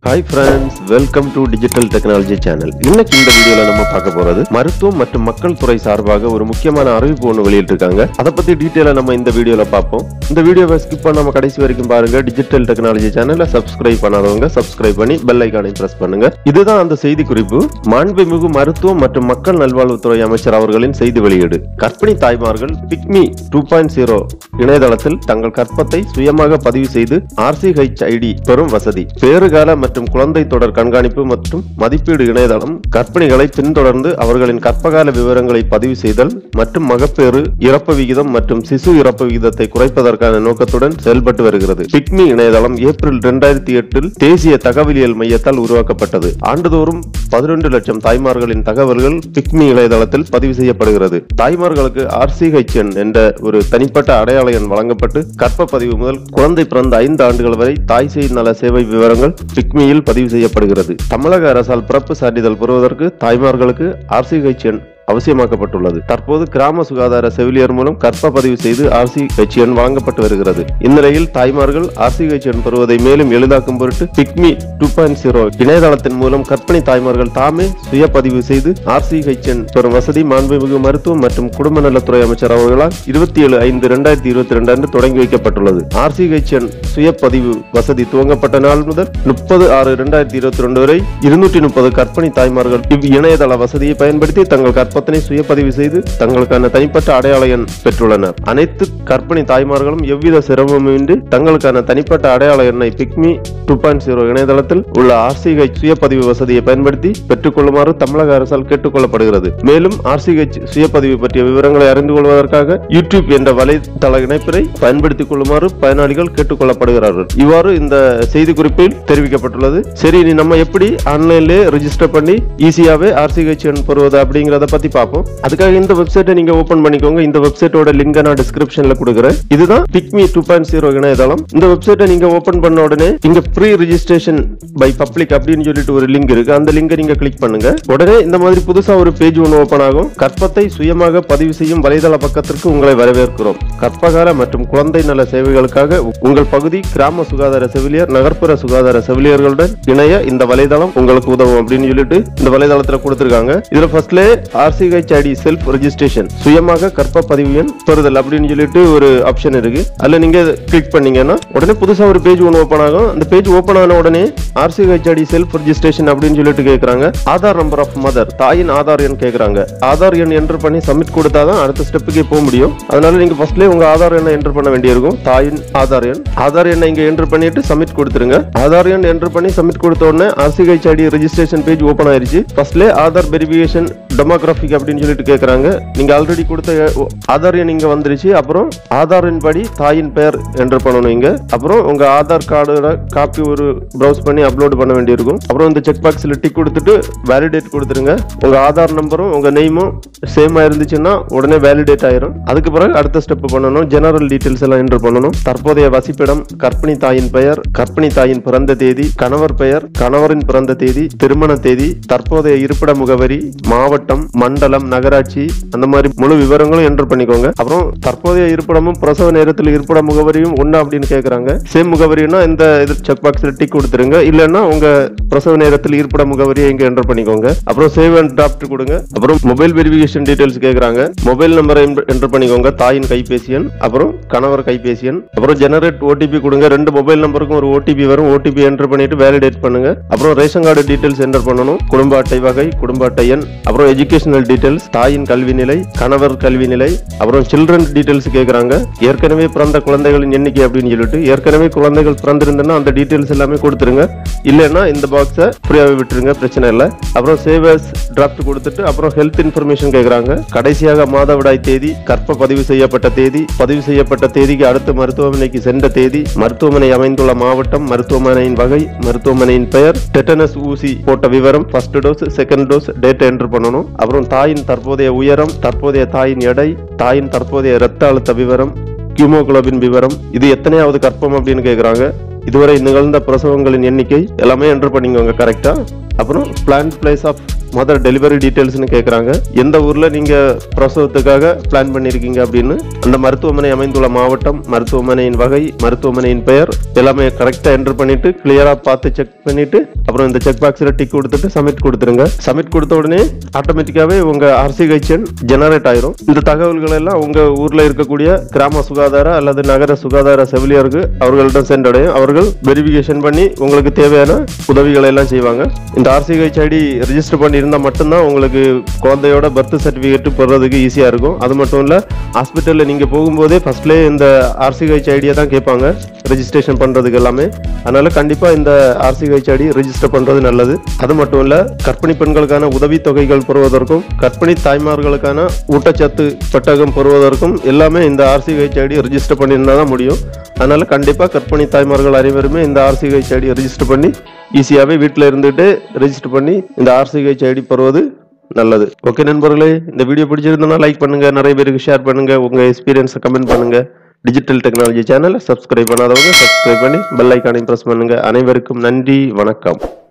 hi friends welcome to digital technology channel இன்னைக்கு இந்த வீடியோல நம்ம பார்க்க போறது மருத்துவம் மற்றும் மக்கள் துறை சார்பாக ஒரு முக்கியமான அறிவிப்பு ஒன்று வெளியிட்டிருக்காங்க அதை பத்தி டீட்டெயிலா நம்ம இந்த வீடியோல பார்ப்போம் இந்த வீடியோவை ஸ்கிப் பண்ணாம கடைசி வரைக்கும் பாருங்க டிஜிட்டல் டெக்னாலஜி சேனலை சப்ஸ்கிரைப் பண்ணாதவங்க சப்ஸ்கிரைப் பண்ணி பெல் ஐக்கானை பிரஸ் பண்ணுங்க இதுதான் அந்த செய்தி குறிப்பு மாண்புமிகு மருத்துவம் மற்றும் மக்கள் நல்வாழ்வுத்துறை அமைச்சர் அவர்களின் செய்தி வெளியீடு கர்ப்பிணி தாய்மார்கள் பிக்மி டூ பாயிண்ட் ஜீரோ இணையதளத்தில் தங்கள் கற்பத்தை சுயமாக பதிவு செய்து ஆர்சிஹெச் ஐடி பெறும் வசதி பேறுகால மற்றும் குழந்தை தொடர் கண்காணிப்பு மற்றும் மதிப்பீடு இணையதளம் கர்ப்பிணிகளை பின்தொடர்ந்து அவர்களின் கர்ப்பகால விவரங்களை பதிவு செய்தல் மற்றும் மகப்பேறு இறப்பு விகிதம் மற்றும் சிசு இறப்பு விகிதத்தை குறைப்பதற்கான நோக்கத்துடன் செயல்பட்டு வருகிறது பிக்மி இணையதளம் ஏப்ரல் இரண்டாயிரத்தி எட்டில் தேசிய தகவலியல் மையத்தால் உருவாக்கப்பட்டது ஆண்டுதோறும் பதினொன்று லட்சம் தாய்மார்களின் தகவல்கள் பிக்மி இணையதளத்தில் பதிவு செய்யப்படுகிறது தாய்மார்களுக்கு ஆர்சிஹெச்என் என்ற ஒரு தனிப்பட்ட அடையாள எண் வழங்கப்பட்டு கர்ப்ப பதிவு முதல் குழந்தை பிறந்த ஐந்து ஆண்டுகள் வரை தாய் சேய் நல சேவை விவரங்கள் பிக்மியில் பதிவு செய்யப்படுகிறது தமிழக அரசால் பிறப்பு சான்றிதழ் பெறுவதற்கு தாய்மார்களுக்கு ஆர்சிஹெச்என் அவசியமாக்கப்பட்டுள்ளது தற்போது கிராம சுகாதார செவிலியர் மூலம் கற்ப பதிவு செய்து ஆர்சிஹெச்என் வழங்கப்பட்டு வருகிறது இந்நிலையில் தாய்மார்கள் ஆர்சிஹெச்என் பெறுவதை மேலும் எளிதாக்கும் பொருட்டு பிக்மி டூ பாயிண்ட் ஜீரோ இணையதளத்தின் மூலம் கர்ப்பிணி தாய்மார்கள் தாமே சுய பதிவு செய்து ஆர்சிஹெச்என் பெறும் வசதி மாண்புமிகு மருத்துவம் மற்றும் குடும்ப நலத்துறை அமைச்சர் அவர்களால் இருபத்தி ஏழு ஐந்து இரண்டாயிரத்தி இருபத்தி ரெண்டு அன்று தொடங்கி வைக்கப்பட்டுள்ளது ஆர்சிஹெச்என் சுய பதிவு வசதி துவங்கப்பட்ட நாள் முதல் முப்பது ஆறு இரண்டாயிரத்தி இருபத்தி ரெண்டு வரை இருநூற்றி முப்பது கர்ப்பிணி தாய்மார்கள் இவ் இணையதள வசதியை பயன்படுத்தி தங்கள் கற்பத்தினை சுய பதிவு செய்து தங்களுக்கான தனிப்பட்ட அடையாள எண் பெற்றுள்ளனர் அனைத்து கர்ப்பிணி தாய்மார்களும் எவ்வித சிரமமின்றி தங்களுக்கான தனிப்பட்ட அடையாள எண்ணை பிக்மி டூ பாயிண்ட் ஜீரோ இணையதளத்தில் உள்ள ஆர்சிஹெச் சுய பதிவு வசதியை பயன்படுத்தி பெற்றுக்கொள்ளுமாறு தமிழக அரசால் கேட்டுக்கொள்ளப்படுகிறது மேலும் ஆர்சிஹெச் சுய பதிவு பற்றிய விவரங்களை அறிந்து கொள்வதற்காக யூடியூப் என்ற வலைதள இணைப்பினை பயன்படுத்திக் கொள்ளுமாறு பயனாளிகள் கேட்டுக்கொள்ளப்படுகிறார்கள் இவ்வாறு இந்த செய்தி குறிப்பில் தெரிவிக்கப்பட்டுள்ளது சரி இனி நம்ம எப்படி ஆன்லைன்லயே ரெஜிஸ்டர் பண்ணி ஈஸியாவே ஆர்சிஹெச் எண் பெறுவது அப்படிங்கறத பத்தி பார்ப்போம் அதுக்காக இந்த வெப்சைட்டை நீங்க ஓபன் பண்ணிக்கோங்க இந்த வெப்சைட்டோட லிங்க் நான் டிஸ்கிரிப்ஷன்ல கொடுக்குறேன் இதுதான் பிக்மி டூ பாயிண்ட் ஜீரோ இணையதளம் இந்த வெப்சைட்டை நீங்க ஓபன் பண்ண உடனே இங்க ப்ரீ ரிஜிஸ்ட்ரேஷன் பை பப்ளிக் அப்படின்னு சொல்லிட்டு ஒரு லிங்க் இருக்கு அந்த லிங்கை நீங்க கிளிக் பண்ணுங்க உடனே இந்த மாதிரி புதுசா ஒரு பேஜ் ஒன்று ஓபன் ஆகும் கற்பத்தை சுயமாக பதிவு செய்யும் வலைதள பக்கத்திற்கு உங்களை வரவேற்கிறோம் கற்பகால மற்றும் குழந்தை நல சேவைகளுக்காக உங்கள் பகுதி கிராம சுகாதார செவிலியர் நகர்ப்புற சுகாதார செவிலியர்களுடன் இணைய இந்த வலைதளம் உங்களுக்கு உதவும் அப்படின்னு சொல்லிட்டு இந்த வலைதளத்துல கொடுத்திருக்காங்க இதுல ஃபர்ஸ்ட்ல ஆர்சிஹெச் ஐடி செல்ஃப் ரெஜிஸ்ட்ரேஷன் சுயமாக கற்ப பதிவு எண் பெறுதல் அப்படின்னு சொல்லிட்டு ஒரு ஆப்ஷன் இருக்கு அதுல நீங்க கிளிக் பண்ணீங்கன்னா உடனே புதுசா ஒரு பேஜ் ஒன்று ஓப்பன் ஆகும் அந்த பேஜ் ஓப்பன் ஆன உடனே ஆர்சிஹெச் ஐடி செல்ஃப் ரெஜிஸ்ட்ரேஷன் அப்படின்னு சொல்லிட்டு கேக்குறாங்க ஆதார் நம்பர் ஆஃப் மதர் தாயின் ஆதார் எண் கேக்குறாங்க ஆதார் எண் என்டர் பண்ணி சப்மிட் கொடுத்தாதான் அடுத்த ஸ்டெப்புக்கே போக முடியும் அதனால நீங்க ஃபர்ஸ்ட்லேயே உங்க ஆதார் எண்ணை என்டர் பண்ண வேண்டியிருக்கும் தாயின் ஆதார் எண் ஆதார் எண்ணை இங்க என்டர் பண்ணிட்டு சப்மிட் கொடுத்துருங்க ஆதார் எண் என்டர் பண்ணி சப்மிட் கொடுத்த உடனே RCH ID registration page open ஆயிருச்சு ஃபர்ஸ்ட்லேயே ஆதார் வெரிஃபிகேஷன் டெமோகிராஃபிக் அப்படின்னு சொல்லிட்டு கேக்குறாங்க நீங்க ஆல்ரெடி கொடுத்த அஹ், ஆதார் எண் இங்க வந்துருச்சு அப்புறம் ஆதாரின் படி தாயின் பெயர் என்டர் பண்ணணும் இங்க அப்புறம் உங்க ஆதார் கார்டோட காப்பி ஒரு ப்ரௌஸ் பண்ணி அப்லோட் பண்ண வேண்டியிருக்கும் அப்புறம் இந்த செக் பாக்ஸ்ல டிக் கொடுத்துட்டு வேலிடேட் கொடுத்துருங்க உங்க ஆதார் நம்பரும் உங்க நெய்மும் சேமா இருந்துச்சுன்னா உடனே வேலிடேட் ஆயிரும் அதுக்கு பிறகு அடுத்த ஸ்டெப் பண்ணணும் ஜெனரல் டீடைல்ஸ் எல்லாம் என்டர் பண்ணணும் தற்போதைய வசிப்பிடம் கர்ப்பிணி தாயின் பெயர் கர்ப்பிணி தாயின் பிறந்த தேதி கணவர் பெயர் கணவரின் பிறந்த தேதி திருமண தேதி தற்போதைய இருப்பிட முகவரி மாவட்டம் மண்டலம் நகராட்சி அந்த மாதிரி முழு விவரங்களும் என்டர் பண்ணிக்கோங்க அப்புறம் தற்போதைய இருப்பிடமும் பிரசவ நேரத்தில் இருப்பிட முகவரியும் ஒண்ணு அப்படின்னு கேக்குறாங்க சேம் முகவரினா இந்த இது செக் பாக்ஸ்ல டிக் கொடுத்துருங்க இல்லைன்னா உங்க பிரசவ நேரத்தில் இருப்பிட முகவரியை இங்க என்டர் பண்ணிக்கோங்க அப்புறம் சேவ் அண்ட் டிராப்ட் கொடுங்க அப்புறம் மொபைல் வெரிஃபிகேஷன் டீடைல்ஸ் கேக்குறாங்க மொபைல் நம்பரை என்டர் பண்ணிக்கோங்க தாயின் கைபேசி எண் அப்புறம் கணவர் கைபேசி எண் அப்புறம் ஜெனரேட் ஓடிபி கொடுங்க ரெண்டு மொபைல் நம்பருக்கும் ஒரு ஓடிபி வரும் ஓடிபி என்டர் பண்ணிட்டு வேலிடேட் பண்ணுங்க அப்புறம் ரேஷன் கார்டு டீடைல்ஸ் என்டர் பண்ணணும் குடும்ப அட்டை வகை குடும்ப அட்டை எண் அப்புறம் எஜுகேஷனல் டீடைல்ஸ் தாயின் கல்வி நிலை கணவர் கல்வி நிலை அப்புறம் சில்ட்ரன் டீடைல்ஸ் கேக்குறாங்க ஏற்கனவே பிறந்த குழந்தைகளின் எண்ணிக்கை அப்படின்னு சொல்லிட்டு ஏற்கனவே குழந்தைகள் பிறந்திருந்தனா அந்த டீடைல்ஸ் எல்லாமே கொடுத்துருங்க இல்லைன்னா இந்த பாக்ஸை ஃப்ரீயாகவே விட்டுருங்க பிரச்சனை இல்லை அப்புறம் சேவர்ஸ் டிராஃப்ட் கொடுத்துட்டு அப்புறம் ஹெல்த் இன்ஃபர்மேஷன் கேட்குறாங்க கடைசியாக மாதவிடாய் தேதி கற்ப பதிவு செய்யப்பட்ட தேதி பதிவு செய்யப்பட்ட தேதிக்கு அடுத்த மருத்துவமனைக்கு சென்ற தேதி மருத்துவமனை அமைந்துள்ள மாவட்டம் மருத்துவமனையின் வகை மருத்துவமனையின் பெயர் டெட்டனஸ் ஊசி போட்ட விவரம் first dose second dose date enter பண்ணணும் அப்புறம் தாயின் தற்போதைய உயரம் தற்போதைய தாயின் எடை தாயின் தற்போதைய இரத்த அழுத்த விவரம் ஹியூமோகுளோபின் விவரம் இது எத்தனையாவது கற்பம் அப்படின்னு கேக்குறாங்க இதுவரை நிகழ்ந்த பிரசவங்களின் எண்ணிக்கை எல்லாமே என்டர் பண்ணிக்கோங்க கரெக்டா அப்புறம் plan place of mother delivery டீடைல்ஸ்னு கேட்குறாங்க எந்த ஊர்ல நீங்க பிரசவத்துக்காக பிளான் பண்ணியிருக்கீங்க அப்படின்னு அந்த மருத்துவமனை அமைந்துள்ள மாவட்டம் மருத்துவமனையின் வகை மருத்துவமனையின் பெயர் எல்லாமே கரெக்டாக என்டர் பண்ணிட்டு கிளியரா பார்த்து செக் பண்ணிட்டு அப்புறம் இந்த செக் பாக்ஸில் டிக் கொடுத்துட்டு சப்மிட் கொடுத்துருங்க சப்மிட் கொடுத்த உடனே ஆட்டோமேட்டிக்காவே உங்க ஆர்சிகைச்சன் ஜெனரேட் ஆயிரும் இந்த தகவல்கள் எல்லாம் உங்க ஊர்ல இருக்கக்கூடிய கிராம சுகாதார அல்லது நகர சுகாதார செவிலியருக்கு அவர்களிடம் சென்றடையும் அவர்கள் வெரிஃபிகேஷன் பண்ணி உங்களுக்கு தேவையான உதவிகளை எல்லாம் செய்வாங்க இந்த ஆர்சிஹெச் ஐடி ரிஜிஸ்டர் பண்ணி இருந்தால் மட்டும்தான் உங்களுக்கு குழந்தையோட பர்த் சர்டிஃபிகேட் பெறுறதுக்கு ஈஸியாக இருக்கும் அது மட்டும் இல்லை ஹாஸ்பிட்டலில் நீங்கள் போகும்போதே ஃபர்ஸ்ட்லேயே இந்த ஆர்சிஹெச் ஐடியை தான் கேட்பாங்க ரெஜிஸ்ட்ரேஷன் பண்ணுறதுக்கு எல்லாமே அதனால கண்டிப்பாக இந்த ஆர்சிஹெச் ஐடி ரெஜிஸ்டர் பண்ணுறது நல்லது அது மட்டும் இல்லை கர்ப்பிணி பெண்களுக்கான உதவி தொகைகள் பெறுவதற்கும் கர்ப்பிணி தாய்மார்களுக்கான ஊட்டச்சத்து பெட்டகம் பெறுவதற்கும் எல்லாமே இந்த ஆர்சிஹெச் ஐடி ரெஜிஸ்டர் பண்ணியிருந்தால் தான் முடியும் அதனால கண்டிப்பாக கர்ப்பிணி தாய்மார்கள் அனைவருமே இந்த ஆர்சிஹெச் ஐடி ரெஜிஸ்டர் பண்ணி ஈஸியாகவே வீட்டில் இருந்துட்டு ரெஜிஸ்டர் பண்ணி இந்த ஆர்சிஹெச் ஐடி பெறுவது நல்லது ஓகே நண்பர்களே இந்த வீடியோ பிடிச்சிருந்தனா லைக் பண்ணுங்க நிறைய பேருக்கு ஷேர் பண்ணுங்க உங்க எக்ஸ்பீரியன்ஸை கமெண்ட் பண்ணுங்க டிஜிட்டல் டெக்னாலஜி சேனலை சப்ஸ்கிரைப் பண்ணாதவங்க சப்ஸ்கிரைப் பண்ணி பெல் ஐக்கானையும் ப்ரெஸ் பண்ணுங்க அனைவருக்கும் நன்றி வணக்கம்